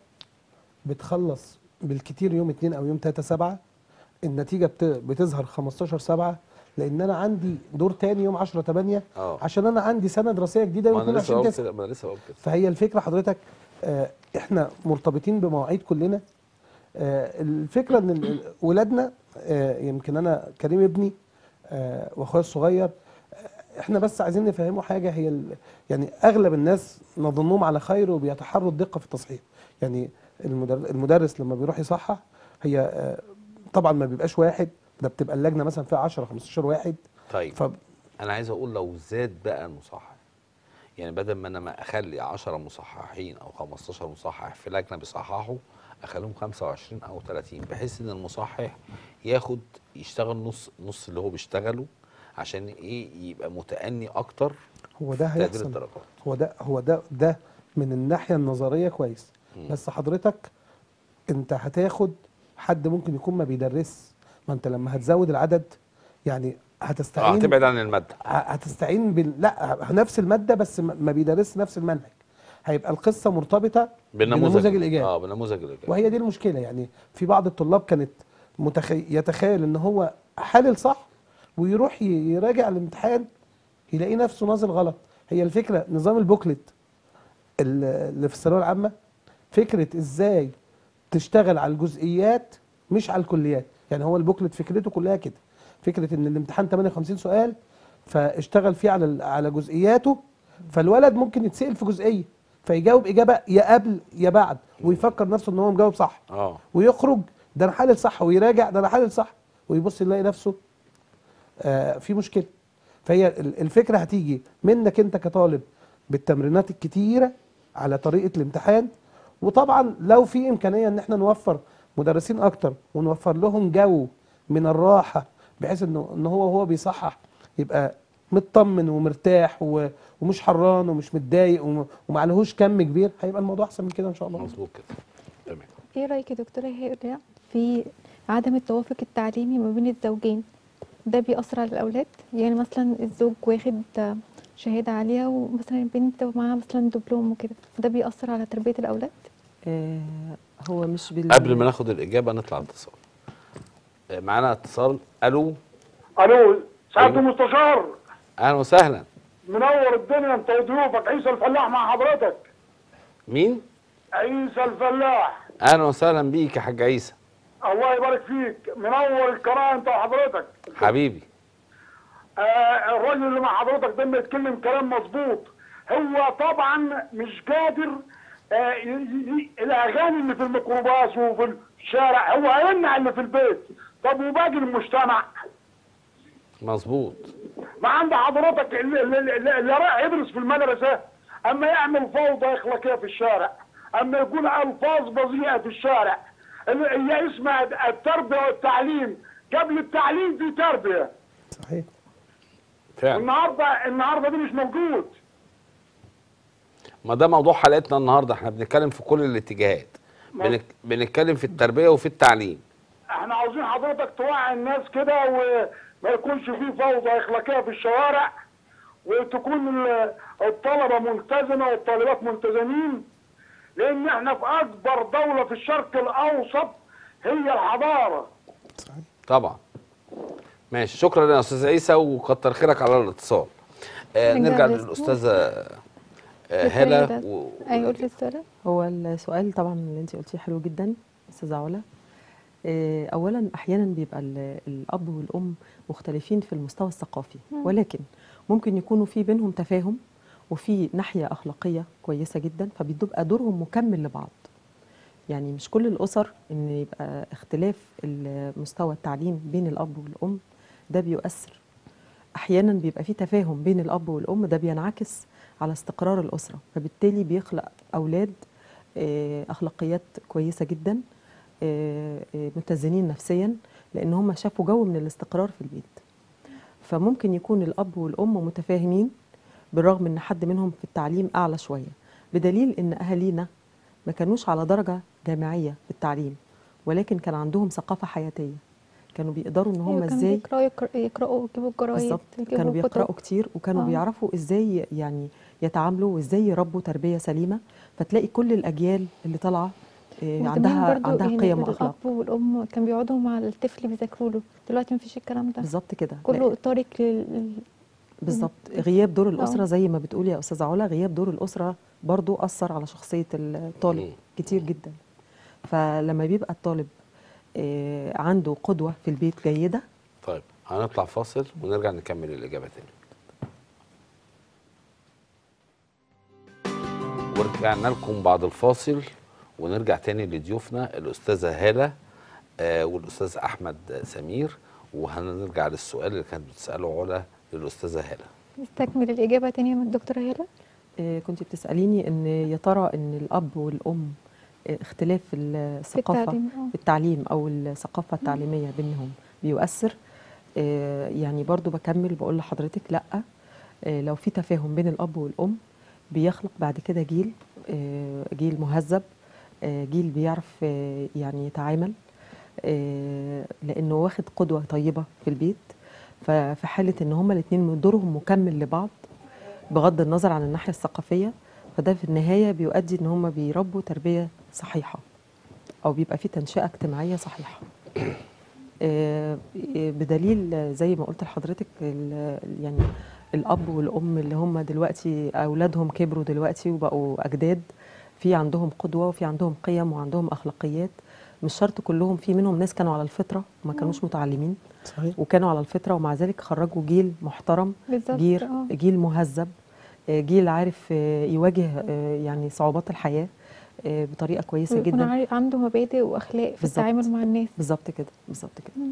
بتخلص بالكتير يوم اتنين او يوم تلاتة سبعة النتيجه بت- بتظهر 15 سبعة لان انا عندي دور تاني يوم 10 8 اه عشان انا عندي سنه دراسيه جديده ما يوم انا لسه 22 بقول 9 كده ما انا لسه بقول كده فهي الفكره حضرتك آه، احنا مرتبطين بمواعيد كلنا آه، الفكره ان ال- ال- ولادنا آه، يمكن انا كريم ابني آه، واخويا الصغير آه، احنا بس عايزين نفهمه حاجه هي ال- يعني اغلب الناس نظنهم على خير وبيتحروا الدقه في التصحيح يعني المدر- المدرس لما بيروح يصحح هي آه، طبعا ما بيبقاش واحد ده بتبقى اللجنه مثلا فيها 10 15 واحد طيب ف انا عايز اقول لو زاد بقى المصحح يعني بدل ما انا ما اخلي 10 مصححين او 15 مصحح في لجنه بيصححوا اخليهم 25 او 30 بحيث ان المصحح ياخد يشتغل نص نص اللي هو بيشتغله عشان ايه يبقى متأني اكتر هو ده في تقدير هيحصل الدرجات هو ده هو ده ده من الناحيه النظريه كويس مم. بس حضرتك انت هتاخد حد ممكن يكون ما بيدرس ما انت لما هتزود العدد يعني اه هتستعين هتبعد عن الماده ه- هتستعين بال لا نفس الماده بس ما ما بيدرس نفس المنهج هيبقى القصه مرتبطه بنموذج الاجابه اه بنموذج الاجابه وهي دي المشكله يعني في بعض الطلاب كانت متخي... يتخيل ان هو حلل صح ويروح ي- يراجع الامتحان يلاقي نفسه نازل غلط هي الفكره نظام البوكلت ال- اللي في الثانويه العامه فكره ازاي تشتغل على الجزئيات مش على الكليات يعني هو البوكلت فكرته كلها كده فكره ان الامتحان 58 سؤال فاشتغل فيه على ال- على جزئياته فالولد ممكن يتسال في جزئيه فيجاوب اجابه يا قبل يا بعد ويفكر نفسه ان هو مجاوب صح اه ويخرج ده انا حلل صح ويراجع ده انا حلل صح ويبص يلاقي نفسه آه في مشكله فهي ال- الفكره هتيجي منك انت كطالب بالتمرينات الكتيره على طريقه الامتحان وطبعا لو في امكانيه ان احنا نوفر مدرسين اكتر ونوفر لهم جو من الراحه بحيث انه ان هو وهو بيصحح يبقى مطمن ومرتاح و- ومش حران ومش متضايق وم- ومعلهوش كم كبير هيبقى الموضوع احسن من كده ان شاء الله مظبوط كده تمام ايه رايك يا دكتوره هيرا في عدم التوافق التعليمي ما بين الزوجين ده بيأثر على الاولاد يعني مثلا الزوج واخد شهاده عاليه ومثلا البنت معاها مثلا دبلوم وكده ده بيأثر على تربيه الاولاد آه، هو مش بال قبل ما ناخد الاجابه نطلع اتصال آه، معانا اتصال الو الو سعاده أيوة. المستشار اهلا وسهلا منور الدنيا انت وضيوفك عيسى الفلاح مع حضرتك مين عيسى الفلاح اهلا وسهلا بيك يا حاج عيسى الله يبارك فيك منور القناه انت وحضرتك حبيبي آه الراجل اللي مع حضرتك ده بيتكلم كلام مظبوط هو طبعا مش قادر آه ي- ي- الاغاني اللي في الميكروباص وفي الشارع هو هيمنع اللي في البيت طب وباقي المجتمع مظبوط ما عند حضرتك اللي, اللي, اللي اللي رايح يدرس في المدرسة أما يعمل فوضى أخلاقية في الشارع أما يقول ألفاظ بذيئة في الشارع اللي هي اسمها التربية والتعليم قبل التعليم في تربية صحيح فعلا النهاردة النهاردة دي مش موجود ما ده موضوع حلقتنا النهارده احنا بنتكلم في كل الاتجاهات ما- بنك... بنتكلم في التربيه وفي التعليم احنا عاوزين حضرتك توعي الناس كده وما يكونش فيه فوضى اخلاقيه في الشوارع وتكون ال- الطلبه ملتزمه والطالبات ملتزمين لان احنا في اكبر دوله في الشرق الاوسط هي الحضاره صحيح طبعا ماشي شكرا يا استاذ عيسى وكتر خيرك على الاتصال آه نرجع نرجع للأسبوع. للاستاذه آه، دكتورة هلا هلا. و... ايوه قلت السؤال هو السؤال طبعا اللي انت قلتيه حلو جدا استاذه علا آه، اولا احيانا بيبقى ال- الاب والام مختلفين في المستوى الثقافي ولكن ممكن يكونوا في بينهم تفاهم وفي ناحيه اخلاقيه كويسه جدا فبيبقى دورهم مكمل لبعض يعني مش كل الاسر ان يبقى اختلاف مستوى التعليم بين الاب والام ده بيؤثر احيانا بيبقى في تفاهم بين الاب والام ده بينعكس على استقرار الاسره فبالتالي بيخلق اولاد آه، اخلاقيات كويسه جدا آه، آه، متزنين نفسيا لان هم شافوا جو من الاستقرار في البيت فممكن يكون الاب والام متفاهمين بالرغم ان حد منهم في التعليم اعلى شويه بدليل ان اهالينا ما كانوش على درجه جامعيه في التعليم ولكن كان عندهم ثقافه حياتيه كانوا بيقدروا ان هم أيوة، كانوا ازاي بيقرأوا يقر- يقرأوا ويجيبوا الجرايد بالظبط يجيبوا كانوا كتب. بيقرأوا كتير وكانوا آه. بيعرفوا ازاي يعني يتعاملوا وازاي يربوا تربية سليمة فتلاقي كل الأجيال اللي طالعة آه، وزمان عندها برضو عندها يعني قيم وأخلاق الأب والأم كانوا بيقعدوا مع الطفل بيذاكروا له دلوقتي مفيش الكلام ده بالظبط كده كله طارق لل بالظبط غياب دور آه. الأسرة زي ما بتقولي يا أستاذة علا غياب دور الأسرة برضو أثر على شخصية الطالب مم. كتير جدا فلما بيبقى الطالب آه، عنده قدوة في البيت جيدة طيب هنطلع فاصل ونرجع نكمل الاجابه تاني ورجعنا لكم بعد الفاصل ونرجع تاني لضيوفنا الاستاذه هاله آه والاستاذ احمد سمير وهنرجع للسؤال اللي كانت بتساله علا للاستاذه هاله نستكمل الإجابة تانية من الدكتورة هالة آه، كنت بتسأليني إن يا ترى إن الأب والأم آه، اختلاف في الثقافة التعليم آه. في التعليم او الثقافه التعليميه بينهم بيؤثر آه، يعني برضو بكمل بقول لحضرتك لا آه، لو في تفاهم بين الاب والام بيخلق بعد كده جيل آه، جيل مهذب آه، جيل بيعرف آه، يعني يتعامل آه، لانه واخد قدوه طيبه في البيت ففي حاله ان هما الاثنين دورهم مكمل لبعض بغض النظر عن الناحيه الثقافيه فده في النهايه بيؤدي ان هما بيربوا تربيه صحيحه او بيبقى في تنشئه اجتماعيه صحيحه آه، بدليل آه، زي ما قلت لحضرتك ال- يعني الاب والام اللي هم دلوقتي اولادهم كبروا دلوقتي وبقوا اجداد في عندهم قدوه وفي عندهم قيم وعندهم اخلاقيات مش شرط كلهم في منهم ناس كانوا على الفطره وما كانوش متعلمين صحيح وكانوا على الفطره ومع ذلك خرجوا جيل محترم بالظبط جيل آه. جيل مهذب آه، جيل عارف آه، يواجه آه، يعني صعوبات الحياه آه، بطريقه كويسه ويكون جدا عارف- عنده مبادئ وأخلاق في بالظبط. التعامل مع الناس بالظبط كده بالظبط كده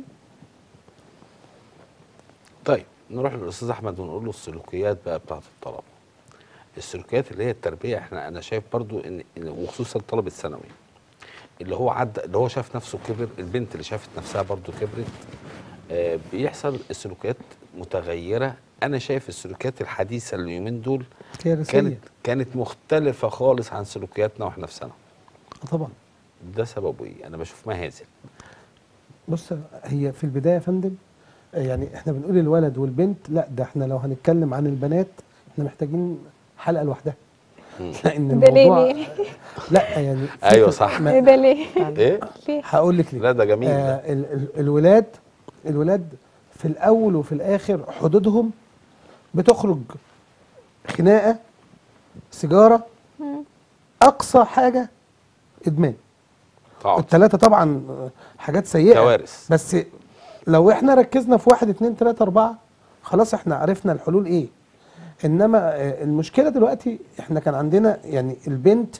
طيب نروح للاستاذ احمد ونقول له السلوكيات بقى بتاعت الطلبه السلوكيات اللي هي التربيه احنا انا شايف برضو ان إن- وخصوصا الطالب الثانوي اللي هو عدى اللي هو شاف نفسه كبر البنت اللي شافت نفسها برضو كبرت آه بيحصل السلوكيات متغيره انا شايف السلوكيات الحديثه اليومين دول كارثيه كانت كانت مختلفه خالص عن سلوكياتنا واحنا في ثانوي آه طبعا ده سببه ايه انا بشوف مهازل بص هي في البدايه يا فندم آه، يعني احنا بنقول الولد والبنت لا ده احنا لو هنتكلم عن البنات احنا محتاجين حلقه لوحدها مم. لان ده ليه الموضوع ليه؟ لا يعني في- أيوة صح. ما- ايه ده ليه؟ ايه ليه؟ هقول لك ليه لا ده جميل ده. آه ال ال الولاد الولاد في الاول وفي الاخر حدودهم بتخرج خناقه سيجاره مم. اقصى حاجه ادمان طبعا الثلاثه طبعا آه، حاجات سيئه كوارث بس لو احنا ركزنا في واحد اتنين تلاته اربعه خلاص احنا عرفنا الحلول ايه انما آه، المشكله دلوقتي احنا كان عندنا يعني البنت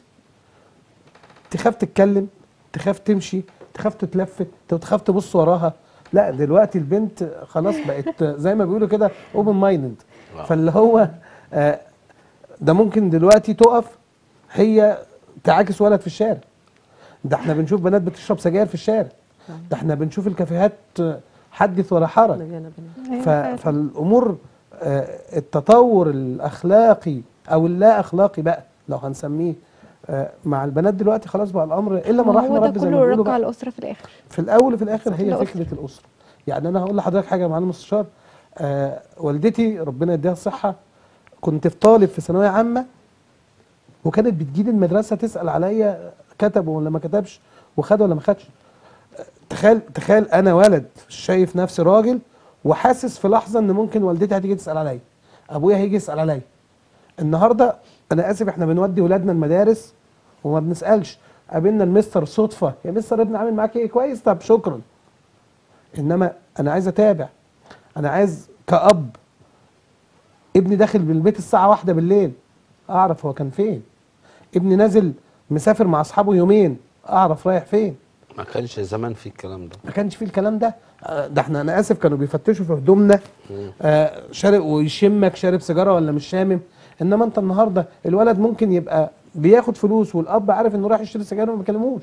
تخاف تتكلم تخاف تمشي تخاف تتلفت تخاف تبص وراها لا دلوقتي البنت خلاص بقت زي ما بيقولوا كده اوبن مايند واو. فاللي هو آه، ده ممكن دلوقتي تقف هي تعاكس ولد في الشارع ده احنا بنشوف بنات بتشرب سجاير في الشارع ده احنا بنشوف الكافيهات آه، حدث ولا حرج مليانه بنات أيوة ف- فعلا. فالامور آه، التطور الاخلاقي او اللا اخلاقي بقى لو هنسميه آه، مع البنات دلوقتي خلاص بقى الامر الا من ما رحم هو ده ربي زي ما كله بيقولوا يرجع بقى على الاسره في الاخر في الاول وفي الاخر هي الأسرة. فكره الاسره يعني انا هقول لحضرتك حاجه يا معلم المستشار آه والدتي ربنا يديها الصحه كنت في طالب في ثانويه عامه وكانت بتجيلي المدرسه تسال عليا كتب ولا ما كتبش وخد ولا ما خدش آه، تخيل تخيل انا ولد شايف نفسي راجل وحاسس في لحظه ان ممكن والدتي هتيجي تسال عليا ابويا هيجي يسال عليا النهارده انا اسف احنا بنودي ولادنا المدارس وما بنسالش قابلنا المستر صدفه يا مستر ابني عامل معاك ايه كويس طب شكرا انما انا عايز اتابع انا عايز كأب ابني داخل بالبيت الساعه واحدة بالليل اعرف هو كان فين ابني نازل مسافر مع اصحابه يومين اعرف رايح فين ما كانش زمان في الكلام ده ما كانش فيه الكلام ده آه، ده احنا انا اسف كانوا بيفتشوا في هدومنا آه شارب ويشمك شارب سيجاره ولا مش شامم انما انت النهارده الولد ممكن يبقى بياخد فلوس والاب عارف انه رايح يشتري سجاير وما بيكلموش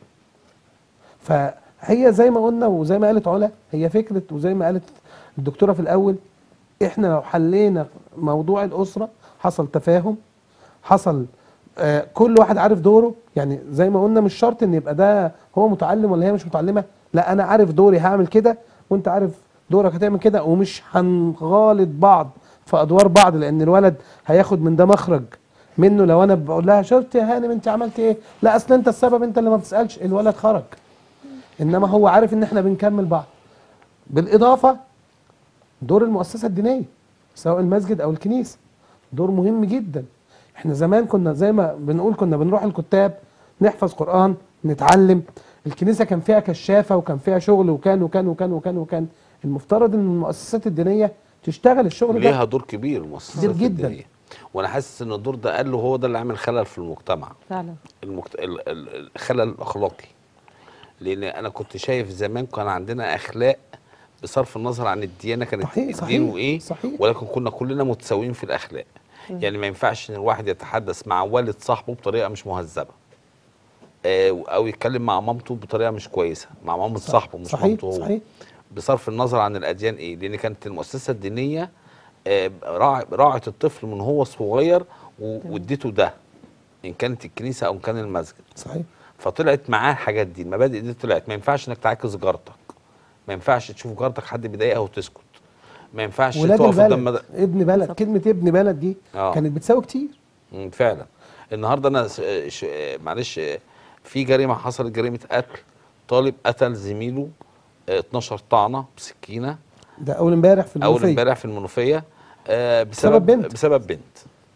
فهي زي ما قلنا وزي ما قالت علا هي فكره وزي ما قالت الدكتوره في الاول احنا لو حلينا موضوع الاسره حصل تفاهم حصل آه كل واحد عارف دوره يعني زي ما قلنا مش شرط ان يبقى ده هو متعلم ولا هي مش متعلمه لا انا عارف دوري هعمل كده وانت عارف دورك هتعمل كده ومش هنغالط بعض في ادوار بعض لان الولد هياخد من ده مخرج منه لو انا بقول لها شفت يا هانم انت عملت ايه لا اصل انت السبب انت اللي ما بتسالش الولد خرج انما هو عارف ان احنا بنكمل بعض بالاضافه دور المؤسسه الدينيه سواء المسجد او الكنيسه دور مهم جدا احنا زمان كنا زي ما بنقول كنا بنروح الكتاب نحفظ قران نتعلم الكنيسه كان فيها كشافه وكان فيها شغل وكان وكان وكان وكان وكان المفترض ان المؤسسات الدينيه تشتغل الشغل ده ليها دور كبير المؤسسات كبير جدا. الدينية. وانا حاسس ان الدور ده قل وهو ده اللي عامل خلل في المجتمع فعلا المكت... ال- ال- الخلل الاخلاقي لان انا كنت شايف زمان كان عندنا اخلاق بصرف النظر عن الديانه كانت صحيح، الدين صحيح، وايه صحيح. ولكن كنا كلنا متساويين في الاخلاق يعني ما ينفعش ان الواحد يتحدث مع والد صاحبه بطريقه مش مهذبه آه، او يتكلم مع مامته بطريقه مش كويسه مع مامه صاحبه مش صحيح مامته هو صحيح بصرف النظر عن الاديان ايه لان كانت المؤسسه الدينيه آه، راع- راعت الطفل من هو صغير و- واديته ده ان كانت الكنيسه او ان كان المسجد صحيح فطلعت معاه الحاجات دي المبادئ دي طلعت ما ينفعش انك تعاكس جارتك ما ينفعش تشوف جارتك حد بيضايقها وتسكت ما ينفعش ولاد تقف قدام البلد مد... ابن بلد بالظبط. كلمه ابن بلد دي آه. كانت بتساوي كتير مم، فعلا النهارده انا س- آه، ش... آه، معلش آه، في جريمه حصلت جريمه قتل طالب قتل زميله آه، 12 طعنه بسكينه ده اول امبارح في اول المنوفيه امبارح في المنوفيه آه، بسبب بسبب بنت. بسبب بنت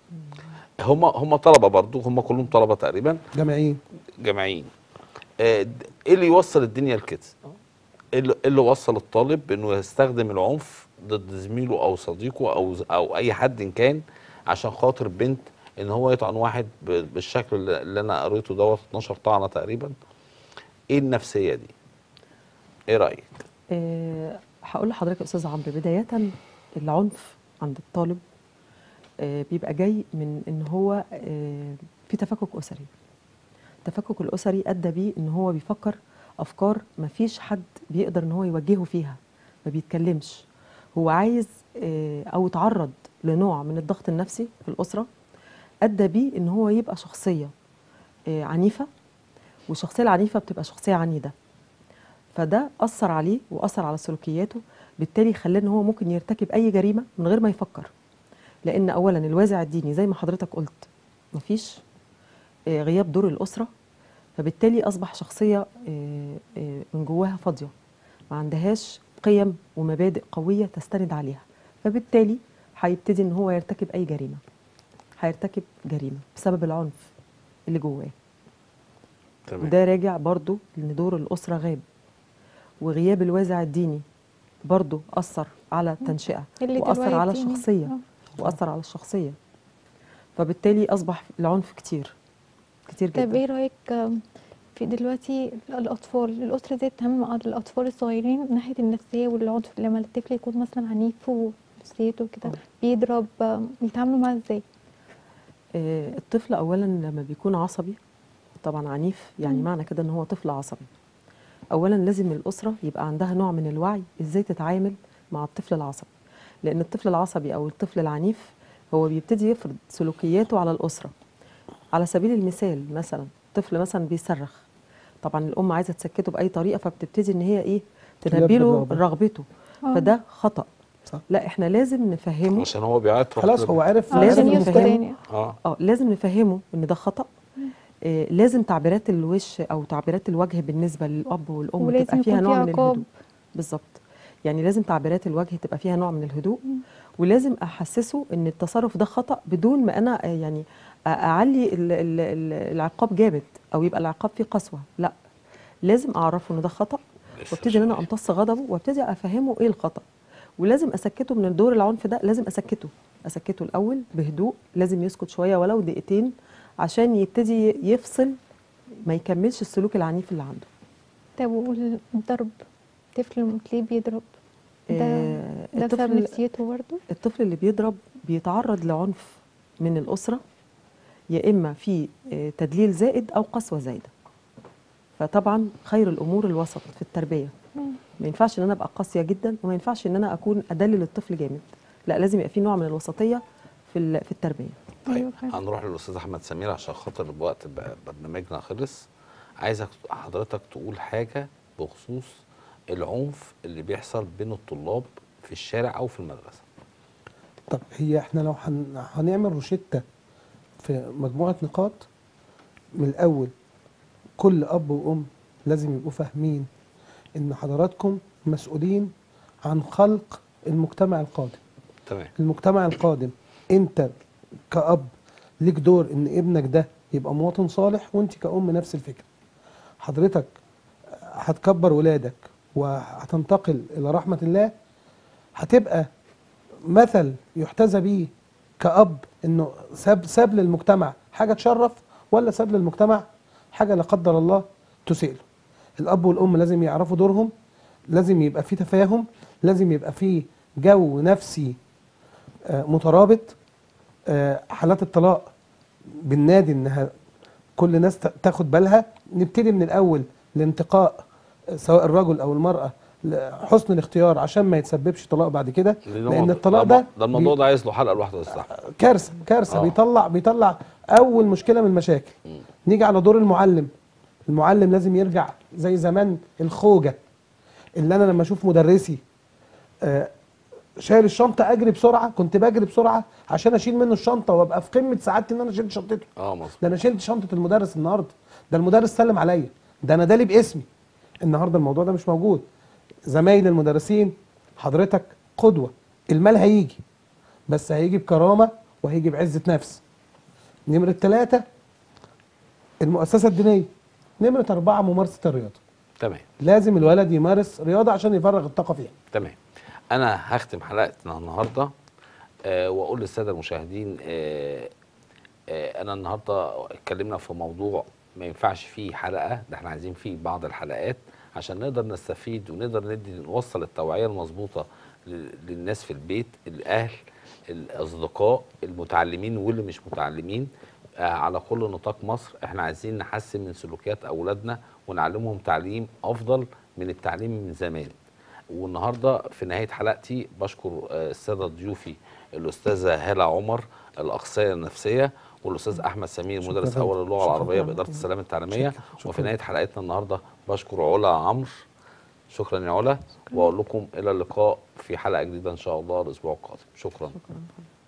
هم هم طلبه برضو هم كلهم طلبه تقريبا جامعيين جامعيين آه، د- ايه اللي يوصل الدنيا لكده ايه اللي, إيه اللي وصل الطالب بانه يستخدم العنف ضد زميله او صديقه او ز- او اي حد إن كان عشان خاطر بنت ان هو يطعن واحد ب- بالشكل اللي اللي انا قريته دوت 12 طعنه تقريبا ايه النفسيه دي ايه رايك آه، هقول لحضرتك يا استاذ عمرو بدايه العنف عند الطالب آه، بيبقى جاي من ان هو آه، في تفكك اسري التفكك الاسري ادى بيه ان هو بيفكر افكار ما فيش حد بيقدر ان هو يوجهه فيها ما بيتكلمش هو عايز آه، او تعرض لنوع من الضغط النفسي في الاسره ادى بيه ان هو يبقى شخصيه آه، عنيفه والشخصيه العنيفه بتبقى شخصيه عنيده فده اثر عليه واثر على سلوكياته بالتالي خلاه ان هو ممكن يرتكب اي جريمه من غير ما يفكر لان اولا الوازع الديني زي ما حضرتك قلت مفيش آه، غياب دور الاسره فبالتالي اصبح شخصيه آه، آه، من جواها فاضيه ما عندهاش قيم ومبادئ قويه تستند عليها فبالتالي هيبتدي ان هو يرتكب اي جريمه هيرتكب جريمه بسبب العنف اللي جواه تمام وده راجع برضو لان دور الاسره غاب وغياب الوازع الديني برضو اثر على التنشئه اللي واثر دلوقتي على يعني- الشخصيه آه. واثر على الشخصيه فبالتالي اصبح العنف كتير كتير طب جدا ايه رايك آم، في دلوقتي الاطفال الاسره ازاي تتعامل مع الاطفال الصغيرين من ناحيه النفسيه والعنف لما الطفل يكون مثلا عنيف ونفسيته كده بيضرب آم، يتعاملوا معاه ازاي آه، الطفل اولا لما بيكون عصبي طبعا عنيف يعني مم. معنى كده ان هو طفل عصبي اولا لازم الاسره يبقى عندها نوع من الوعي ازاي تتعامل مع الطفل العصبي لان الطفل العصبي او الطفل العنيف هو بيبتدي يفرض سلوكياته على الاسره على سبيل المثال مثلا طفل مثلا بيصرخ طبعا الام عايزه تسكته باي طريقه فبتبتدي ان هي ايه تنبي له بالرغبة. رغبته آه. فده خطا صح. لا احنا لازم نفهمه عشان هو بيعيط تروح خلاص تضرب. هو عرف آه، لازم عشان عرف يسكت نفهمه. يعني اه اه لازم نفهمه ان ده خطا آه لازم تعبيرات الوش او تعبيرات الوجه بالنسبه للاب والام ولازم تبقى فيها يكون نوع في من عقاب. الهدوء بالظبط يعني لازم تعبيرات الوجه تبقى فيها نوع من الهدوء ولازم احسسه ان التصرف ده خطا بدون ما انا آه، يعني أ- اعلي ال- ال- ال- العقاب جامد او يبقى العقاب فيه قسوه لا لازم اعرفه ان ده خطا لسه وابتدي ان انا شوية. امتص غضبه وابتدي افهمه ايه الخطا ولازم اسكته من الدور العنف ده لازم اسكته اسكته الاول بهدوء لازم يسكت شويه ولو دقيقتين عشان يبتدي يفصل ما يكملش السلوك العنيف اللي عنده طب والضرب طفل ليه بيضرب ده آه، ده بسبب الطفل نفسيته برضه الطفل اللي بيضرب بيتعرض لعنف من الاسره يا اما في آه، تدليل زائد او قسوه زايده فطبعا خير الامور الوسط في التربيه ما ينفعش ان انا ابقى قاسيه جدا وما ينفعش ان انا اكون ادلل الطفل جامد لا لازم يبقى في نوع من الوسطيه في ال- في التربيه طيب أيوة فعلا. هنروح للاستاذ احمد سمير عشان خاطر وقت ب- برنامجنا خلص عايزك حضرتك تقول حاجه بخصوص العنف اللي بيحصل بين الطلاب في الشارع او في المدرسه طب هي احنا لو هن... هنعمل روشتة في مجموعة نقاط من الأول كل أب وأم لازم يبقوا فاهمين إن حضراتكم مسؤولين عن خلق المجتمع القادم تمام المجتمع القادم أنت كأب ليك دور إن ابنك ده يبقى مواطن صالح وأنت كأم نفس الفكرة حضرتك هتكبر ولادك وهتنتقل إلى رحمة الله هتبقى مثل يحتذى بيه كأب انه ساب ساب للمجتمع حاجه تشرف ولا ساب للمجتمع حاجه لا قدر الله تسيء له. الاب والام لازم يعرفوا دورهم لازم يبقى في تفاهم لازم يبقى في جو نفسي آه، مترابط آه، حالات الطلاق بالنادي انها كل الناس تا- تاخد بالها نبتدي من الاول لانتقاء آه، سواء الرجل او المراه حسن الاختيار عشان ما يتسببش طلاق بعد كده لان موضوع- الطلاق ده ده ده الموضوع بي- ده عايز له حلقه لوحده الصح كارثه كارثه آه. بيطلع بيطلع اول مشكله من المشاكل نيجي على دور المعلم المعلم لازم يرجع زي زمان الخوجه اللي انا لما اشوف مدرسي آه، شايل الشنطه اجري بسرعه كنت بجري بسرعه عشان اشيل منه الشنطه وابقى في قمه سعادتي ان انا شلت شنطته اه مظبوط ده انا شلت شنطه المدرس النهارده ده المدرس سلم عليا ده انا دالي باسمي النهارده الموضوع ده مش موجود زمايل المدرسين حضرتك قدوه المال هيجي بس هيجي بكرامه وهيجي بعزه نفس نمره ثلاثة المؤسسه الدينيه نمره أربعة ممارسه الرياضه تمام لازم الولد يمارس رياضه عشان يفرغ الطاقه فيها تمام انا هختم حلقتنا النهارده آه واقول للساده المشاهدين آه آه انا النهارده اتكلمنا في موضوع ما ينفعش فيه حلقه ده احنا عايزين فيه بعض الحلقات عشان نقدر نستفيد ونقدر ندي نوصل التوعيه المظبوطه لل- للناس في البيت الاهل الاصدقاء المتعلمين واللي مش متعلمين آه، على كل نطاق مصر احنا عايزين نحسن من سلوكيات اولادنا ونعلمهم تعليم افضل من التعليم من زمان والنهارده في نهايه حلقتي بشكر آه، الساده ضيوفي الاستاذه هاله عمر الاخصائيه النفسيه والاستاذ احمد سمير شكراً مدرس جداً. اول اللغه شكراً. العربيه باداره السلامه التعليميه شكراً. وفي شكراً. نهايه حلقتنا النهارده بشكر علا عمرو شكرا يا علا واقول لكم الى اللقاء في حلقه جديده ان شاء الله الاسبوع القادم شكرا شكرا